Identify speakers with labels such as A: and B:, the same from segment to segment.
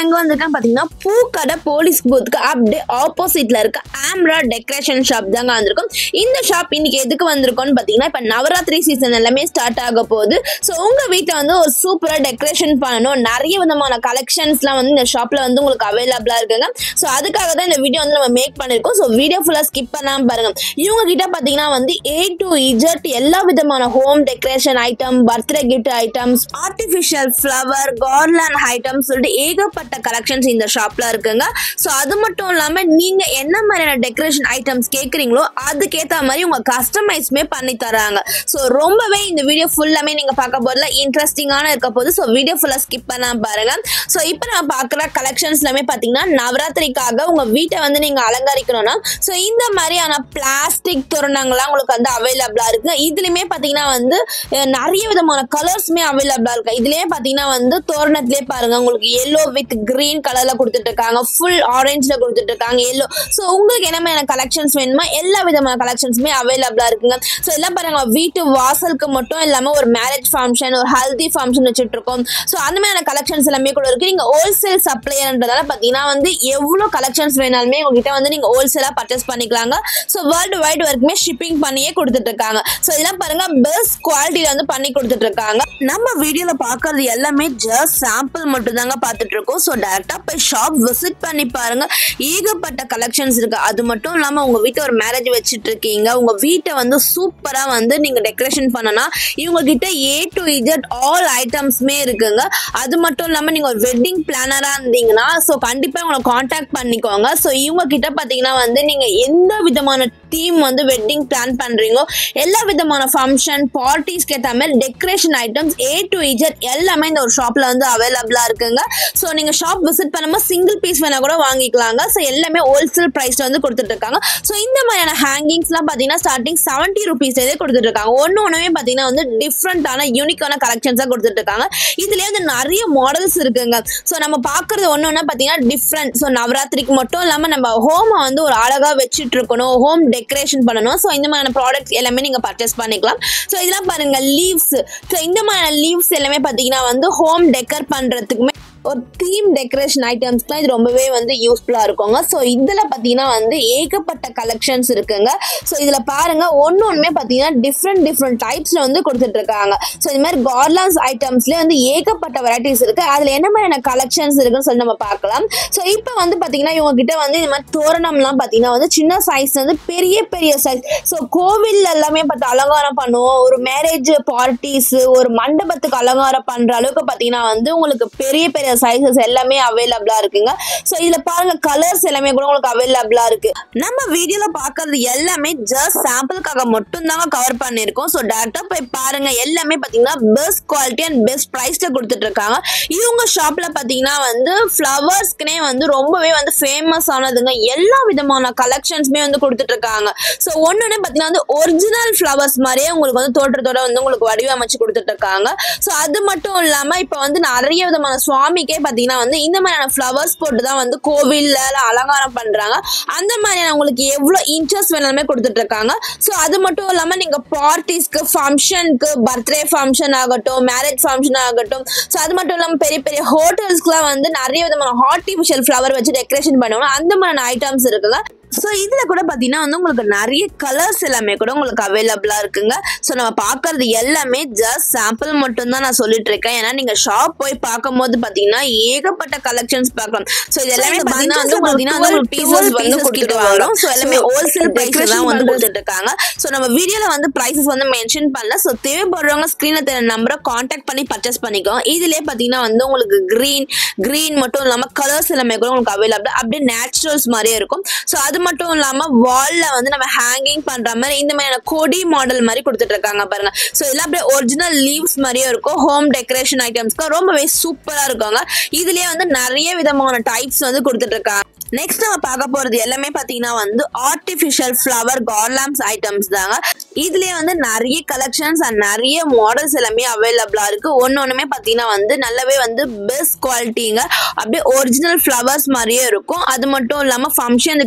A: நான் எங்க வந்திருக்கேன் பாத்தீங்கன்னா பூக்கடை போலீஸ் பூத்துக்கு அப்படியே ஆப்போசிட்ல இருக்க ஆம்ரா டெக்கரேஷன் ஷாப் தாங்க வந்திருக்கும் இந்த ஷாப் இன்னைக்கு எதுக்கு வந்திருக்கோம்னு பாத்தீங்கன்னா இப்ப நவராத்திரி சீசன் எல்லாமே ஸ்டார்ட் ஆக போகுது ஸோ உங்க வீட்டை வந்து ஒரு சூப்பரா டெக்கரேஷன் பண்ணணும் நிறைய விதமான கலெக்ஷன்ஸ்லாம் வந்து இந்த ஷாப்ல வந்து உங்களுக்கு அவைலபிளா இருக்குங்க ஸோ அதுக்காக தான் இந்த வீடியோ வந்து நம்ம மேக் பண்ணிருக்கோம் ஸோ வீடியோ ஃபுல்லா ஸ்கிப் பண்ணாம பாருங்க இவங்க கிட்ட பாத்தீங்கன்னா வந்து ஏ டு இஜட் எல்லா விதமான home decoration item birthday gift items artificial flower garland items சொல்லிட்டு ஏகப்பட்ட கலெக்ஷன்ஸ் இந்த ஷாப்ல இருக்குங்க ஸோ அது மட்டும் இல்லாம நீங்க என்ன மாதிரியான டெக்கரேஷன் ஐட்டம்ஸ் கேட்குறீங்களோ அதுக்கேற்ற மாதிரி உங்க கஸ்டமைஸ்மே பண்ணி தராங்க ஸோ ரொம்பவே இந்த வீடியோ ஃபுல்லாமே நீங்க பார்க்க போதில் இன்ட்ரெஸ்டிங்கான இருக்க போது ஸோ வீடியோ ஃபுல்லா ஸ்கிப் பண்ணாம பாருங்க ஸோ இப்போ நம்ம பார்க்குற கலெக்ஷன்ஸ் எல்லாமே பார்த்தீங்கன்னா நவராத்திரிக்காக உங்க வீட்டை வந்து நீங்க அலங்கரிக்கணும்னா ஸோ இந்த மாதிரியான பிளாஸ்டிக் தோரணங்கள்லாம் உங்களுக்கு வந்து அவைலபிளா இருக்கு இதுலயுமே பார்த்தீங்கன்னா வந்து அஹ், நிறைய விதமான கலர்ஸ்மே அவைலபிளா இருக்கு இதுலயே பார்த்தீங்கன்னா வந்து தோரணத்திலே பாருங்க உங்களுக்கு எல்லோ வித் கிரீன் கலர்ல கொடுத்துட்டு இருக்காங்க ஃபுல் ஆரஞ்சில் கொடுத்துட்டு இருக்காங்க எல்லோ ஸோ உங்களுக்கு என்ன மாதிரியான கலெக்ஷன்ஸ் வேணுமா எல்லா விதமான கலெக்ஷன்ஸுமே அவைலபிளா இருக்குங்க ஸோ எல்லாம் பாருங்க வீட்டு வாசலுக்கு மட்டும் இல்லாம ஒரு மேரேஜ் ஃபங்க்ஷன் ஒரு ஹல்தி ஃபங்க்ஷன் வச்சுட்டு இருக்கோம் ஸோ அந்த மாதிரியான கலெக்ஷன்ஸ் எல்லாமே கூட இருக்கு நீங்க ஹோல்சேல் சப்ளையர்ன்றதால பார்த்தீங்கன்னா வந்து எவ்வளோ கலெக்ஷன்ஸ் வேணாலுமே உங்ககிட்ட வந்து நீங்க ஹோல்சேலா பர்ச்சேஸ் பண்ணிக்கலாங்க ஸோ வேர்ல்டு வைடு வரைக்குமே ஷிப்பிங் பண்ணியே கொடுத்துட்டு இருக்காங்க ஸோ இதெல்லாம் பாருங்க பெஸ்ட் குவாலிட்டியில வந்து பண்ணி கொடுத்துட்டு இருக்காங்க நம்ம வீடியோல பாக்குறது எல்லாமே ஜஸ்ட் சாம்பிள் மட்டும் தாங்க பார்த்துட்டு இருக்கோம் ஸோ டேரக்டா போய் ஷாப் விசிட் பண்ணி பாருங்க ஏகப்பட்ட கலெக்ஷன்ஸ் இருக்கு அது மட்டும் இல்லாம உங்க வீட்டை ஒரு மேரேஜ் வச்சுட்டு இருக்கீங்க உங்க வீட்டை வந்து சூப்பரா வந்து நீங்க டெக்கரேஷன் பண்ணனா இவங்க கிட்ட ஏ டு இஜட் ஆல் ஐட்டம்ஸ்மே இருக்குங்க அது மட்டும் இல்லாம நீங்க ஒரு வெட்டிங் பிளானரா இருந்தீங்கன்னா ஸோ கண்டிப்பா உங்களை காண்டாக்ட் பண்ணிக்கோங்க ஸோ இவங்க கிட்ட பாத்தீங்கன்னா வந்து நீங்க எந்த விதமான தீம் வந்து வெட்டிங் பிளான் பண்றீங்களோ எல்லா விதமான ஃபங்க்ஷன் பார்ட்டிஸ்க்கு ஏற்ற மாதிரி decoration items A to Z எல்லாமே இந்த ஒரு ஷாப்ல வந்து அவைலபிளா இருக்குங்க ஸோ நீங்க ஷாப் விசிட் பண்ணும்போது சிங்கிள் பீஸ் வேணா கூட வாங்கிக்கலாங்க ஸோ எல்லாமே ஹோல்சேல் ப்ரைஸ்ல வந்து கொடுத்துட்டு இருக்காங்க ஸோ இந்த மாதிரியான ஹேங்கிங்ஸ்லாம் பார்த்தீங்கன்னா ஸ்டார்டிங் செவன்ட்டி ருபீஸ்லேயே கொடுத்துட்டு இருக்காங்க ஒன்று ஒன்றுமே பார்த்தீங்கன்னா வந்து டிஃப்ரெண்டான யூனிக்கான கலெக்ஷன்ஸாக கொடுத்துட்டு இருக்காங்க இதுலேயே வந்து நிறைய மாடல்ஸ் இருக்குங்க ஸோ நம்ம பார்க்குறது ஒன்று ஒன்று பார்த்தீங்கன்னா டிஃப்ரெண்ட் ஸோ நவராத்திரிக்கு மட்டும் இல்லாமல் நம்ம ஹோமை வந்து ஒரு அழகாக வச்சுட்டு இருக்கணும் ஹோம் டெக்கரேஷன் பண்ணணும் ஸோ இந்த மாதிரியான ப்ராடக்ட்ஸ் எல்லாமே நீங்கள் பர்ச்சேஸ் பண்ணிக்கலாம் ஸோ இதெல்லாம் பாருங்க லீவ்ஸ் ஸோ இந்த மாதிரியான லீவ்ஸ் எல்லாமே பார்த்தீங்கன்னா வந்து ஹோம் டெக்கர் பண்ணுறதுக்குமே ஒரு தீம் டெக்கரேஷன் ஐட்டம்ஸ்க்குலாம் இது ரொம்பவே வந்து யூஸ்ஃபுல்லாக இருக்குங்க ஸோ இதில் பார்த்தீங்கன்னா வந்து ஏகப்பட்ட கலெக்ஷன்ஸ் இருக்குங்க ஸோ இதில் பாருங்க ஒன்று ஒன்றுமே பார்த்தீங்கன்னா டிஃப்ரெண்ட் டிஃப்ரெண்ட் டைப்ஸில் வந்து கொடுத்துட்டு இருக்காங்க ஸோ இது மாதிரி கார்லான்ஸ் ஐட்டம்ஸ்லேயே வந்து ஏகப்பட்ட வெரைட்டிஸ் இருக்கு அதில் என்ன மாதிரியான கலெக்ஷன்ஸ் இருக்குன்னு சொல்லி நம்ம பார்க்கலாம் ஸோ இப்போ வந்து பார்த்தீங்கன்னா இவங்க கிட்ட வந்து இந்த மாதிரி தோரணம்லாம் பார்த்தீங்கன்னா வந்து சின்ன சைஸ் வந்து பெரிய பெரிய சைஸ் ஸோ கோவில் எல்லாமே பார்த்து அலங்காரம் பண்ணுவோம் ஒரு மேரேஜ் பார்ட்டிஸ் ஒரு மண்டபத்துக்கு அலங்காரம் பண்ணுற அளவுக்கு பார்த்தீங்கன்னா வந்து உங்களுக்கு பெரிய பெரிய சைஸஸ் எல்லாமே அவைலபிளா இருக்குங்க ஸோ இதுல பாருங்க கலர்ஸ் எல்லாமே கூட உங்களுக்கு அவைலபிளா இருக்கு நம்ம வீடியோல பாக்குறது எல்லாமே ஜஸ்ட் சாம்பிளுக்காக மட்டும் தாங்க கவர் பண்ணிருக்கோம் ஸோ டேரக்டா போய் பாருங்க எல்லாமே பாத்தீங்கன்னா பெஸ்ட் குவாலிட்டி அண்ட் பெஸ்ட் பிரைஸ்ல கொடுத்துட்டு இருக்காங்க இவங்க ஷாப்ல பாத்தீங்கன்னா வந்து ஃப்ளவர்ஸ்க்குனே வந்து ரொம்பவே வந்து ஃபேமஸ் ஆனதுங்க எல்லா விதமான கலெக்ஷன்ஸுமே வந்து கொடுத்துட்டு இருக்காங்க ஸோ ஒன்னொன்னு பாத்தீங்கன்னா வந்து ஒரிஜினல் ஃப்ளவர்ஸ் மாதிரியே உங்களுக்கு வந்து தோற்றத்தோட வந்து உங்களுக்கு வடிவமைச்சு கொடுத்துட்டு இருக்காங்க ஸோ அது மட்டும் இல்லாம இப்போ வந்து நிறைய விதமான சுவாமிக்கே பாத்தீங்கன்னா வந்து இந்த மாதிரியான ஃப்ளவர்ஸ் போட்டு தான் வந்து கோவில்ல எல்லாம் அலங்காரம் பண்றாங்க அந்த மாதிரியான உங்களுக்கு எவ்வளோ இன்ட்ரெஸ்ட் வேணாலுமே கொடுத்துட்டு இருக்காங்க ஸோ அது மட்டும் இல்லாம நீங்க பார்ட்டிஸ்க்கு ஃபங்க்ஷனுக்கு பர்த்டே ஃபங்க்ஷன் ஆகட்டும் மேரேஜ் ஃபங்க்ஷன் ஆகட்டும் ஸோ அது மட்டும் இல்லாம பெரிய பெரிய ஹோட்டல்ஸ்க்குலாம் வந்து நிறைய விதமான ஆர்டிஃபிஷியல் ஃப்ளவர் வச்சு டெக்கரேஷன் பண்ணுவாங்க அந்த மாதிரியான ஐட்டம்ஸ் இருக்குங்க ஸோ இதில் கூட பார்த்தீங்கன்னா வந்து உங்களுக்கு நிறைய கலர்ஸ் எல்லாமே கூட உங்களுக்கு அவைலபிளாக இருக்குங்க ஸோ நம்ம பார்க்கறது எல்லாமே ஜஸ்ட் சாம்பிள் மட்டும்தான் நான் சொல்லிட்டு இருக்கேன் ஏன்னா நீங்கள் ஷாப் போய் பார்க்கும்போது பார்த்தீங்கன்னா ஏகப்பட்ட கலெக்ஷன்ஸ் பார்க்கலாம் ஸோ இது எல்லாமே பார்த்தீங்கன்னா வந்து பார்த்தீங்கன்னா வந்து உங்களுக்கு பீசஸ் வந்து கொடுத்துட்டு வரும் ஸோ எல்லாமே ஹோல்சேல் ப்ரைஸில் தான் வந்து கொடுத்துட்டு இருக்காங்க ஸோ நம்ம வீடியோவில் வந்து ப்ரைஸஸ் வந்து மென்ஷன் பண்ணல ஸோ தேவைப்படுறவங்க ஸ்க்ரீனில் தெரிய நம்பரை காண்டாக்ட் பண்ணி பர்ச்சேஸ் பண்ணிக்கோ இதுலேயே பார்த்தீங்கன்னா வந்து உங்களுக்கு க்ரீன் க்ரீன் மட்டும் இல்லாமல் கலர்ஸ் எல்லாமே கூட உங்களுக்கு அவைலபிள் அப்படியே நேச்சுரல்ஸ் மாதிரியே இருக்கும் ஸோ அது மட்டும் இல்லாம வால்ல வந்து நம்ம ஹேங்கிங் பண்ற மாதிரி இந்த மாதிரியான கொடி மாடல் மாதிரி கொடுத்துட்டு இருக்காங்க பாருங்க ஸோ இதெல்லாம் அப்படியே ஒரிஜினல் லீவ்ஸ் மாதிரியே இருக்கும் ஹோம் டெக்கரேஷன் ஐட்டம்ஸ்க்கு ரொம்பவே சூப்பரா இருக்குங்க இதுலயே வந்து நிறைய விதமான டைப்ஸ் வந்து கொடுத்துட்டு இருக்காங்க நெக்ஸ்ட் நம்ம பார்க்க போறது எல்லாமே பாத்தீங்கன்னா வந்து ஆர்டிஃபிஷியல் ஃப்ளவர் கார்லாம்ஸ் ஐட்டம்ஸ் தாங்க இதுலயே வந்து நிறைய கலெக்ஷன்ஸ் அண்ட் நிறைய மாடல்ஸ் எல்லாமே அவைலபிளா இருக்கு ஒன்னு ஒண்ணுமே பாத்தீங்கன்னா வந்து நல்லாவே வந்து பெஸ்ட் குவாலிட்டிங்க அப்படியே ஒரிஜினல் ஃப்ளவர்ஸ் மாதிரியே இருக்கும் அது மட்டும் இல்லாம ஃபங்க்ஷனுக்குலாம் நம்ம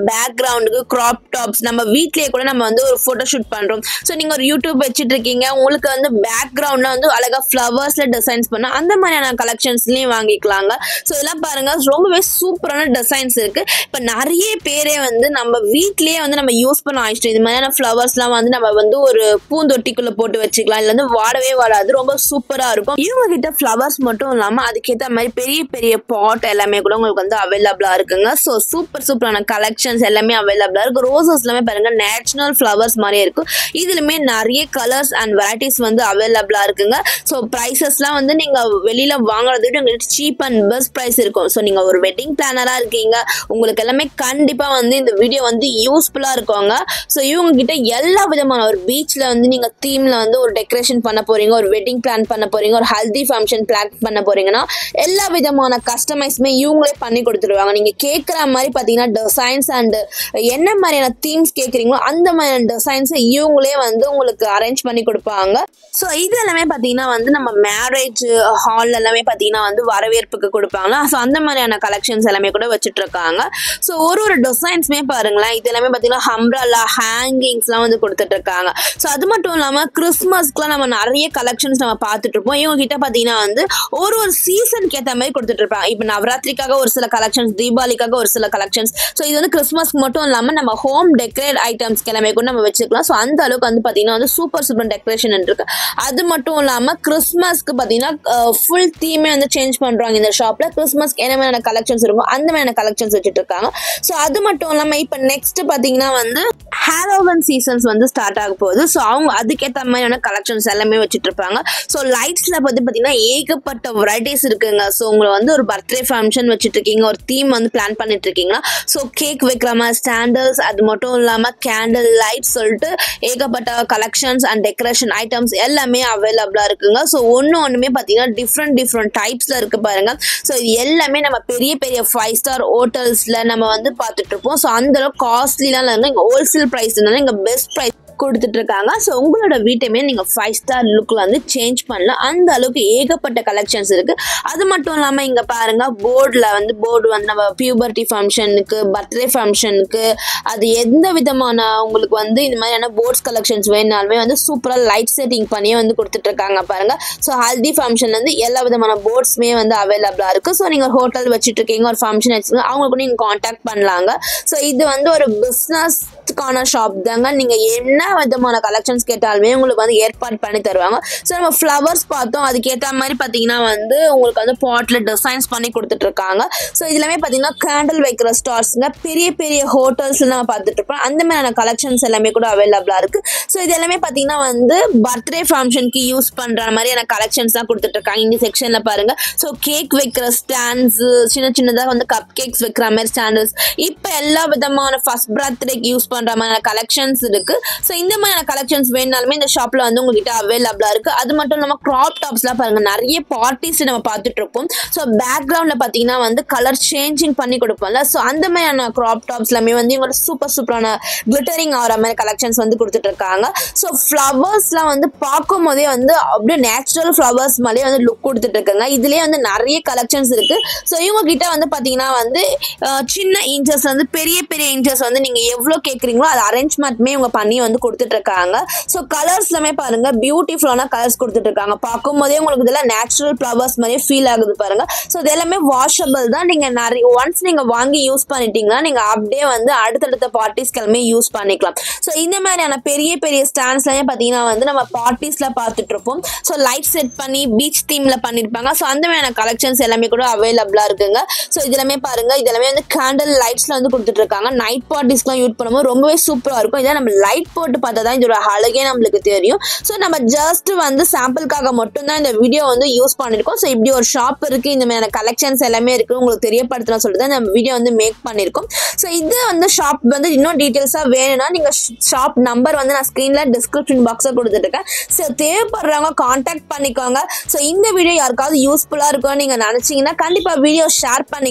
A: பேக்ரவுண்டுக்கு க்ராப் டாப்ஸ் நம்ம வீட்லயே கூட நம்ம வந்து ஒரு ஃபோட்டோ ஷூட் பண்றோம் ஸோ நீங்க ஒரு யூடியூப் வச்சுட்டு இருக்கீங்க உங்களுக்கு வந்து பேக்ரவுண்ட்ல வந்து அழகா ஃப்ளவர்ஸ்ல டிசைன்ஸ் பண்ண அந்த மாதிரியான கலெக்ஷன்ஸ்லயும் வாங்கிக்கலாங்க ஸோ இதெல்லாம் பாருங்க ரொம்பவே சூப்பரான டிசைன்ஸ் இருக்கு இப்போ நிறைய பேரே வந்து நம்ம வீட்லயே வந்து நம்ம யூஸ் பண்ண ஆயிடுச்சு இது மாதிரியான ஃப்ளவர்ஸ்லாம் வந்து நம்ம வந்து ஒரு பூந்தொட்டிக்குள்ள போட்டு வச்சுக்கலாம் இல்லை வந்து வாடவே வாடாது ரொம்ப சூப்பரா இருக்கும் இவங்க கிட்ட ஃப்ளவர்ஸ் மட்டும் இல்லாம அதுக்கேற்ற மாதிரி பெரிய பெரிய பாட் எல்லாமே கூட உங்களுக்கு வந்து அவைலபிளா இருக்குங்க ஸோ சூப்பர் சூப்பரான கலெக்ஷன்ஸ் எல்லாமே அவைலபிளா இருக்கு ரோசஸ் எல்லாமே பாருங்க நேச்சுரல் ஃப்ளவர்ஸ் மாதிரியே இருக்கும் இதுலயுமே நிறைய கலர்ஸ் அண்ட் வெரைட்டிஸ் வந்து அவைலபிளா இருக்குங்க ஸோ ப்ரைஸஸ்லாம் வந்து நீங்க வெளியில வாங்குறத விட உங்களுக்கு சீப் அண்ட் பெஸ்ட் ப்ரைஸ் இருக்கும் ஸோ நீங்க ஒரு வெட்டிங் பிளானரா இருக்கீங்க உங்களுக்கு எல்லாமே கண்டிப்பா வந்து இந்த வீடியோ வந்து யூஸ்ஃபுல்லா இருக்குங்க ஸோ இவங்க கிட்ட எல்லா விதமான ஒரு பீச்ல வந்து நீங்க தீம்ல வந்து ஒரு டெக்கரேஷன் பண்ண போறீங்க ஒரு வெட்டிங் பிளான் பண்ண போறீங்க ஒரு ஹல்தி ஃபங்க்ஷன் பிளான் பண்ண போறீங்கன்னா எல்லா விதமான கஸ்டமைஸ்மே இவங்களே பண்ணி கொடுத்துருவாங்க நீங்க கேட்குற மாதிரி பார்த்தீங்கன்னா டிசைன்ஸ் அண்ட் என்ன மாதிரியான தீம்ஸ் கேட்குறீங்களோ அந்த மாதிரியான டிசைன்ஸை இவங்களே வந்து உங்களுக்கு அரேஞ்ச் பண்ணி கொடுப்பாங்க ஸோ இது எல்லாமே பார்த்தீங்கன்னா வந்து நம்ம மேரேஜ் ஹால் எல்லாமே பார்த்தீங்கன்னா வந்து வரவேற்புக்கு கொடுப்பாங்களா ஸோ அந்த மாதிரியான கலெக்ஷன்ஸ் எல்லாமே கூட வச்சுட்டு இருக்காங்க ஸோ ஒரு ஒரு டிசைன்ஸுமே பாருங்களேன் இது எல்லாமே பார்த்தீங்கன்னா ஹம்ரல்லா ஹேங்கிங்ஸ்லாம் வந்து கொடுத்துட்டு இருக்காங்க ஸோ அது மட்டும் இல்லாமல் கிறிஸ்மஸ்க்குலாம் நம்ம நிறைய கலெக்ஷன்ஸ் நம்ம பார்த்துட்டு இருப்போம் இவங்க கிட்ட பார்த்தீங்கன்னா வந்து ஒரு ஒரு சீசனுக்கு ஏற்ற மாதிரி கொடுத்துட்டு இருப்பாங்க இப்போ நவராத்திரிக்காக ஒரு சில கலெக்ஷன்ஸ் தீபாவளிக்காக ஒரு சில கலெக்ஷன்ஸ் ஸோ இது வந்து கிறிஸ்மஸ்க்கு மட்டும் இல்லாமல் நம்ம ஹோம் டெக்கரேட் ஐட்டம்ஸ் எல்லாமே கூட நம்ம வச்சுக்கலாம் ஸோ அந்த அளவுக்கு வந்து பார்த்தீங்கன்னா வந்து சூப்பர் சூப்பர் டெக்கரேஷன் இருக்கு அது மட்டும் இல்லாமல் கிறிஸ்மஸ்க்கு பார்த்தீங்கன்னா ஃபுல் தீமே வந்து சேஞ்ச் பண்ணுறாங்க இந்த ஷாப்பில் கிறிஸ்மஸ்க்கு என்ன மாதிரியான கலெக்ஷன்ஸ் இருக்கும் அந்த மாதிரியான கலெக்ஷன்ஸ் வச்சுட்டு இருக்காங்க ஸோ அது மட்டும் இல்லாமல் இப்போ நெக்ஸ்ட் பார்த்தீங்கன்னா வந்து ஹாலோவன் சீசன்ஸ் வந்து ஸ்டார்ட் ஆக போகுது ஸோ அவங்க அதுக்கேற்ற மாதிரியான கலெக்ஷன்ஸ் எல்லாமே வச்சுட்டு இருப்பாங்க ஸோ லைட்ஸில் வந்து பார்த்தீங்கன்னா ஏகப்பட்ட வெரைட்டிஸ் இருக்குங்க ஸோ உங்களை வந்து ஒரு பர்த்டே ஃபங்க்ஷன் வச்சுட்டு இருக்கீங்க ஒரு தீம் வந்து பிளான் பண்ணிட்டு இருக்கீங்கன்னா ஸோ கேக் வைக்கிற மாதிரி ஸ்டாண்டர்ஸ் அது மட்டும் இல்லாமல் கேண்டில் லைட் சொல்லிட்டு ஏகப்பட்ட கலெக்ஷன்ஸ் அண்ட் டெக்கரேஷன் ஐட்டம்ஸ் எல்லாமே அவைலபிளாக இருக்குங்க ஸோ ஒன்று ஒன்றுமே பார்த்தீங்கன்னா டிஃப்ரெண்ட் டிஃப்ரெண்ட் டைப்ஸில் இருக்கு பாருங்க ஸோ இது எல்லாமே நம்ம பெரிய பெரிய ஃபைவ் ஸ்டார் ஹோட்டல்ஸில் நம்ம வந்து பார்த்துட்டு இருப்போம் ஸோ அந்த அளவுக்கு காஸ்ட்லிலாம் இல்லைங்க இங்கே ஹோல்சேல் ப்ரைஸ்னால இங்கே பெஸ்ட் ப்ரைஸ் கொடுத்துட்டு இருக்காங்க ஸோ உங்களோட வீட்டையுமே நீங்கள் ஃபைவ் ஸ்டார் லுக்கில் வந்து சேஞ்ச் பண்ணலாம் அந்த அளவுக்கு ஏகப்பட்ட கலெக்ஷன்ஸ் இருக்கு அது மட்டும் இல்லாமல் இங்கே பாருங்க போர்டில் வந்து போர்டு வந்து நம்ம பியூபர்ட்டி ஃபங்க்ஷனுக்கு பர்த்டே ஃபங்க்ஷனுக்கு அது எந்த விதமான உங்களுக்கு வந்து இந்த மாதிரியான போர்ட்ஸ் கலெக்ஷன்ஸ் வேணாலுமே வந்து சூப்பராக லைட் செட்டிங் பண்ணியே வந்து கொடுத்துட்டு இருக்காங்க பாருங்க ஸோ ஹல்தி ஃபங்க்ஷன் வந்து எல்லா விதமான போர்ட்ஸுமே வந்து அவைலபிளாக இருக்கு ஸோ நீங்கள் ஹோட்டல் வச்சுட்டு இருக்கீங்க ஒரு ஃபங்க்ஷன் வச்சுருக்கீங்க அவங்களுக்கு நீங்கள் காண்டாக்ட் பண்ணலாங்க ஸோ இது வந்து ஒரு பிஸ்னஸ்க்கான ஷாப் தாங்க நீங்கள் என்ன விதமான கலெக்ஷன்ஸ் கேட்டாலுமே உங்களுக்கு வந்து ஏற்பாடு பண்ணி தருவாங்க ஸோ நம்ம ஃப்ளவர்ஸ் பார்த்தோம் அதுக்கேற்ற மாதிரி பார்த்தீங்கன்னா வந்து உங்களுக்கு வந்து பாட்டில் டிசைன்ஸ் பண்ணி கொடுத்துட்டு இருக்காங்க ஸோ இதுலாமே பார்த்தீங்கன்னா கேண்டில் வைக்கிற ஸ்டார்ஸ்ங்க பெரிய பெரிய ஹோட்டல்ஸ்ல நம்ம பார்த்துட்டு இருப்போம் அந்த மாதிரியான கலெக்ஷன்ஸ் எல்லாமே கூட அவைலபிளாக இருக்கு ஸோ இது எல்லாமே பார்த்தீங்கன்னா வந்து பர்த்டே ஃபங்க்ஷனுக்கு யூஸ் பண்ணுற மாதிரியான கலெக்ஷன்ஸ் தான் கொடுத்துட்டு இருக்காங்க இந்த செக்ஷனில் பாருங்க ஸோ கேக் வைக்கிற ஸ்டாண்ட்ஸ் சின்ன சின்னதாக வந்து கப் கேக்ஸ் வைக்கிற மாதிரி ஸ்டாண்டர்ஸ் இப்போ எல்லா விதமான ஃபர்ஸ்ட் பர்த்டேக்கு யூஸ் பண்ணுற மாதிரியான கலெக்ஷன்ஸ் இருக்கு ஸோ இந்த மாதிரியான கலெக்ஷன்ஸ் வேணாலுமே இந்த ஷாப்ல வந்து உங்ககிட்ட அவைலபிளா இருக்கு அது மட்டும் இல்லாம கிராப் டாப்ஸ்லாம் பாருங்க நிறைய பார்ட்டிஸ் நம்ம பார்த்துட்டு இருப்போம் ஸோ பேக்ரவுண்ட்ல பாத்தீங்கன்னா வந்து கலர் சேஞ்சிங் பண்ணி கொடுப்போம்ல ஸோ அந்த மாதிரியான கிராப் டாப்ஸ் எல்லாமே வந்து இவங்களோட சூப்பர் சூப்பரான கிளிட்டரிங் ஆகிற மாதிரி கலெக்ஷன்ஸ் வந்து கொடுத்துட்டு இருக்காங்க ஸோ ஃப்ளவர்ஸ்லாம் வந்து பார்க்கும் போதே வந்து அப்படியே நேச்சுரல் ஃப்ளவர்ஸ் மாதிரியே வந்து லுக் கொடுத்துட்டு இருக்காங்க இதுலயே வந்து நிறைய கலெக்ஷன்ஸ் இருக்கு ஸோ இவங்க கிட்ட வந்து பாத்தீங்கன்னா வந்து அஹ், சின்ன இன்ச்சஸ் வந்து பெரிய பெரிய இன்ச்சஸ் வந்து நீங்க எவ்வளோ கேட்குறீங்களோ அது அரேஞ்ச்மெண்ட்மே இவங்க பண்ணி வந்து கொடுத்துட்டு இருக்காங்க ஸோ கலர்ஸ்லாமே பாருங்க பியூட்டிஃபுல்லான கலர்ஸ் கொடுத்துட்டு இருக்காங்க பார்க்கும் போதே உங்களுக்கு இதெல்லாம் நேச்சுரல் ஃப்ளவர்ஸ் மாதிரியே ஃபீல் ஆகுது பாருங்க ஸோ இது எல்லாமே வாஷபிள் தான் நீங்க நிறைய ஒன்ஸ் நீங்க வாங்கி யூஸ் பண்ணிட்டீங்கன்னா நீங்க அப்படியே வந்து அடுத்தடுத்த பார்ட்டிஸ்க்கு எல்லாமே யூஸ் பண்ணிக்கலாம் ஸோ இந்த மாதிரியான பெரிய பெரிய ஸ்டாண்ட்ஸ்லாமே பார்த்தீங்கன்னா வந்து நம்ம பார்ட்டிஸ்ல பார்த்துட்டு இருப்போம் ஸோ லைட் செட் பண்ணி பீச் தீம்ல பண்ணிருப்பாங்க ஸோ அந்த மாதிரியான கலெக்ஷன்ஸ் எல்லாமே கூட அவைலபிளா இருக்குங்க ஸோ இது எல்லாமே பாருங்க இது எல்லாமே வந்து கேண்டில் லைட்ஸ்ல வந்து கொடுத்துட்டு இருக்காங்க நைட் பார்ட்டிஸ்க்குலாம் யூஸ் பண்ணும்போது ரொம்பவே சூப்பரா இருக்கும் இதை நம்ம லைட் போட்டு பார்த்தா தான் இதோட அழகே நம்மளுக்கு தெரியும் ஸோ நம்ம ஜஸ்ட் வந்து சாம்பிளுக்காக மட்டும்தான் இந்த வீடியோ வந்து யூஸ் பண்ணியிருக்கோம் ஸோ இப்படி ஒரு ஷாப் இருக்கு இந்த மாதிரியான கலெக்ஷன்ஸ் எல்லாமே இருக்கு உங்களுக்கு தெரியப்படுத்தணும் சொல்லிட்டு தான் இந்த வீடியோ வந்து மேக் பண்ணியிருக்கோம் ஸோ இது வந்து ஷாப் வந்து இன்னும் டீட்டெயில்ஸாக வேணும்னா நீங்கள் ஷாப் நம்பர் வந்து நான் ஸ்க்ரீனில் டிஸ்கிரிப்ஷன் பாக்ஸில் கொடுத்துருக்கேன் ஸோ தேவைப்படுறவங்க காண்டாக்ட் பண்ணிக்கோங்க ஸோ இந்த வீடியோ யாருக்காவது யூஸ்ஃபுல்லாக இருக்கும்னு நீங்கள் நினச்சிங்கன்னா கண்டிப்பாக வீடியோ ஷேர் பண்ணிக்கோங்க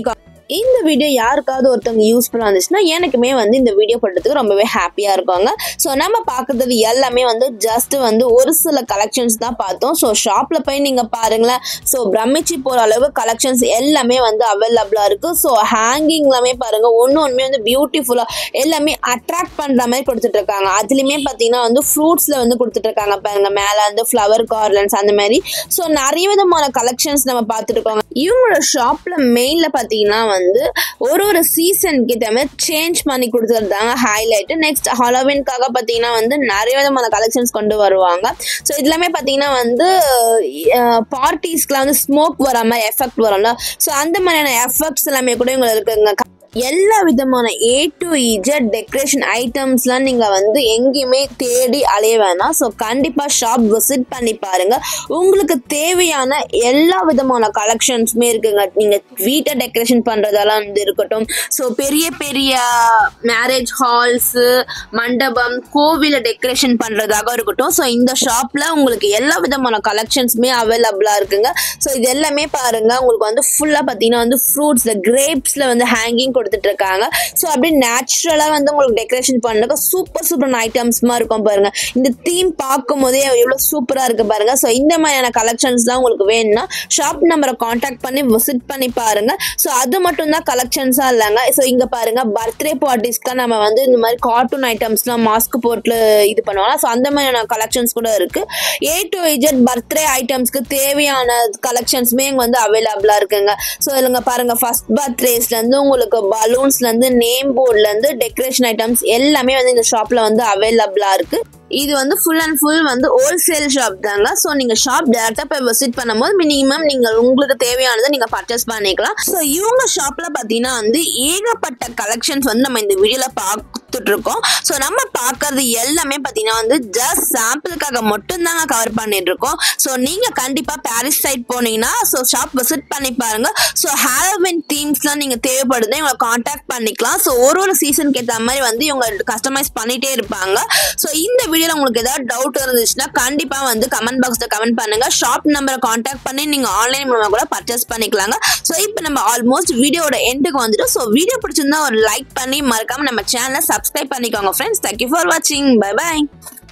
A: இந்த வீடியோ யாருக்காவது ஒருத்தவங்க யூஸ்ஃபுல்லாக இருந்துச்சுன்னா எனக்குமே வந்து இந்த வீடியோ பண்ணுறதுக்கு ரொம்பவே ஹாப்பியாக இருக்காங்க ஸோ நம்ம பார்க்குறது எல்லாமே வந்து ஜஸ்ட் வந்து ஒரு சில கலெக்ஷன்ஸ் தான் பார்த்தோம் ஸோ ஷாப்பில் போய் நீங்கள் பாருங்களேன் ஸோ பிரமிச்சு போகிற அளவுக்கு கலெக்ஷன்ஸ் எல்லாமே வந்து அவைலபிளாக இருக்குது ஸோ ஹேங்கிங்லாமே பாருங்கள் ஒன்று ஒன்றுமே வந்து பியூட்டிஃபுல்லாக எல்லாமே அட்ராக்ட் பண்ணுற மாதிரி கொடுத்துட்டு இருக்காங்க அதுலேயுமே பார்த்தீங்கன்னா வந்து ஃப்ரூட்ஸில் வந்து கொடுத்துட்டு இருக்காங்க பாருங்க மேலே வந்து ஃப்ளவர் கார்லன்ஸ் அந்த மாதிரி ஸோ நிறைய விதமான கலெக்ஷன்ஸ் நம்ம பார்த்துட்டு இருக்கோங்க இவங்களோட ஷாப்பில் மெயினில் பார்த்தீங்கன்னா வந்து ஒரு ஒரு சீசனுக்கு ஏற்ற மாதிரி சேஞ்ச் பண்ணி கொடுத்துருந்தாங்க ஹைலைட்டு நெக்ஸ்ட் ஹாலோவின்காக பார்த்தீங்கன்னா வந்து நிறைய விதமான கலெக்ஷன்ஸ் கொண்டு வருவாங்க ஸோ இதெல்லாமே பார்த்தீங்கன்னா வந்து பார்ட்டிஸ்க்குலாம் வந்து ஸ்மோக் வர மாதிரி எஃபெக்ட் வரும்ல ஸோ அந்த மாதிரியான எஃபெக்ட்ஸ் எல்லாமே கூட இவங்களுக்கு இருக்குங்க எல்லா விதமான ஏ டு இஜட் டெக்கரேஷன் ஐட்டம்ஸ்லாம் நீங்கள் வந்து எங்கேயுமே தேடி அலைய வேணாம் ஸோ கண்டிப்பாக ஷாப் விசிட் பண்ணி பாருங்கள் உங்களுக்கு தேவையான எல்லா விதமான கலெக்ஷன்ஸுமே இருக்குங்க நீங்கள் வீட்டை டெக்கரேஷன் பண்ணுறதெல்லாம் வந்து இருக்கட்டும் ஸோ பெரிய பெரிய மேரேஜ் ஹால்ஸு மண்டபம் கோவிலை டெக்கரேஷன் பண்ணுறதாக இருக்கட்டும் ஸோ இந்த ஷாப்பில் உங்களுக்கு எல்லா விதமான கலெக்ஷன்ஸுமே அவைலபிளாக இருக்குங்க ஸோ இது எல்லாமே பாருங்கள் உங்களுக்கு வந்து ஃபுல்லாக பார்த்தீங்கன்னா வந்து ஃப்ரூட்ஸில் கிரேப்ஸில் வந்து ஹேங்கிங் கொடுத்துட்டு இருக்காங்க ஸோ அப்படியே நேச்சுரலாக வந்து உங்களுக்கு டெக்கரேஷன் பண்ணுறதுக்கு சூப்பர் சூப்பர் ஐட்டம்ஸ்மா இருக்கும் பாருங்க இந்த தீம் பார்க்கும் போதே எவ்வளோ சூப்பராக இருக்கு பாருங்க ஸோ இந்த மாதிரியான கலெக்ஷன்ஸ்லாம் உங்களுக்கு வேணும்னா ஷாப் நம்பரை காண்டாக்ட் பண்ணி விசிட் பண்ணி பாருங்க ஸோ அது மட்டும் தான் கலெக்ஷன்ஸாக இல்லைங்க ஸோ இங்கே பாருங்க பர்த்டே பார்ட்டிஸ்க்கு நம்ம வந்து இந்த மாதிரி கார்ட்டூன் ஐட்டம்ஸ்லாம் மாஸ்க் போட்டு இது பண்ணுவாங்க ஸோ அந்த மாதிரியான கலெக்ஷன்ஸ் கூட இருக்கு ஏ டு இஜட் பர்த்டே ஐட்டம்ஸ்க்கு தேவையான கலெக்ஷன்ஸுமே இங்கே வந்து அவைலபிளாக இருக்குங்க ஸோ இல்லைங்க பாருங்க ஃபர்ஸ்ட் பர்த்டேஸ்லேருந்து உங்களுக்கு பலூன்ஸ்லேருந்து நேம் போர்ட்லேருந்து டெக்கரேஷன் ஐட்டம்ஸ் எல்லாமே வந்து இந்த ஷாப்பில் வந்து அவைலபிளாக இருக்குது இது வந்து ஃபுல் அண்ட் ஃபுல் வந்து ஹோல்சேல் ஷாப் தாங்க ஸோ நீங்கள் ஷாப் டேரெக்டாக போய் விசிட் பண்ணும்போது மினிமம் நீங்கள் உங்களுக்கு தேவையானதை நீங்கள் பர்ச்சேஸ் பண்ணிக்கலாம் ஸோ இவங்க ஷாப்பில் பார்த்தீங்கன்னா வந்து ஏகப்பட்ட கலெக்ஷன்ஸ் வந்து நம்ம இந்த வீடியோவில் பார்த்துட்டு இருக்கோம் ஸோ நம்ம பார்க்கறது எல்லாமே பார்த்தீங்கன்னா வந்து ஜஸ்ட் சாம்பிளுக்காக மட்டும்தாங்க கவர் பண்ணிட்டு இருக்கோம் ஸோ நீங்கள் கண்டிப்பாக பாரிஸ் சைட் போனீங்கன்னா ஸோ ஷாப் விசிட் பண்ணி பாருங்க ஸோ ஹாலோவின் தீம்ஸ்லாம் நீங்கள் தேவைப்படுது இவங்களை காண்டாக்ட் பண்ணிக்கலாம் ஸோ ஒரு ஒரு சீசனுக்கு ஏற்ற மாதிரி வந்து இவங்க கஸ்டமைஸ் பண்ணிட்டே இருப்பாங்க ஸோ இந்த வீடியோவில் உங்களுக்கு ஏதாவது டவுட் இருந்துச்சுன்னா கண்டிப்பாக வந்து கமெண்ட் பாக்ஸில் கமெண்ட் பண்ணுங்க ஷாப் நம்பரை காண்டாக்ட் பண்ணி நீங்கள் ஆன்லைன் மூலமாக கூட பர்ச்சேஸ் பண்ணிக்கலாங்க ஸோ இப்போ நம்ம ஆல்மோஸ்ட் வீடியோட எண்டுக்கு வந்துட்டு ஸோ வீடியோ பிடிச்சிருந்தா ஒரு லைக் பண்ணி மறக்காம நம்ம சேனலை சப்ஸ்கிரைப் பண்ணிக்கோங்க ஃப்ரெண்ட்ஸ் தேங்க்யூ ஃபார் வாட்சிங் பை பாய்